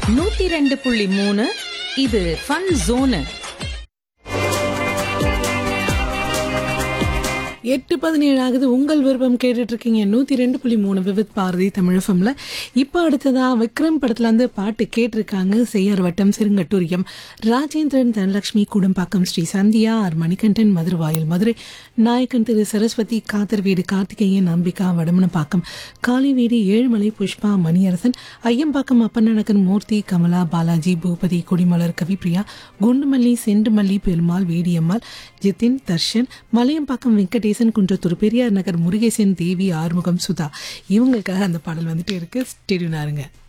நூத்தி ரெண்டு புள்ளி மூணு இது ஃபன் ஜோனு எட்டு பதினேழு ஆகுது உங்கள் விருப்பம் கேட்டுட்டு இருக்கீங்க நூற்றி ரெண்டு புள்ளி மூணு விவித் பாரதி தமிழஃபம்ல இப்போ அடுத்ததா விக்ரம் படத்துல இருந்து பாட்டு கேட்டிருக்காங்க செய்யார் வட்டம் சிறுங்கட்டூரியம் ராஜேந்திரன் தனலட்சுமி கூடம்பாக்கம் ஸ்ரீ சந்தியா ஆர் மணிகண்டன் மதுரவாயல் மதுரை நாயக்கன் திரு சரஸ்வதி காத்தர்வீடு கார்த்திகேயன் அம்பிகா வடமனப்பாக்கம் காளிவீடு ஏழுமலை புஷ்பா மணியரசன் ஐயம்பாக்கம் அப்பநடக்கன் மூர்த்தி கமலா பாலாஜி பூபதி கொடிமலர் கவிப்ரியா குண்டுமல்லி செண்டுமல்லி பெருமாள் வேடியம்மாள் ஜிதின் தர்ஷன் மலையம்பாக்கம் வெங்கடேசன் குன்றத்தூர் பெரியார் நகர் முருகேசன் தேவி ஆறுமுகம் சுதா இவங்களுக்காக அந்த பாடல் வந்துட்டு இருக்கு ஸ்டெடியூனாருங்க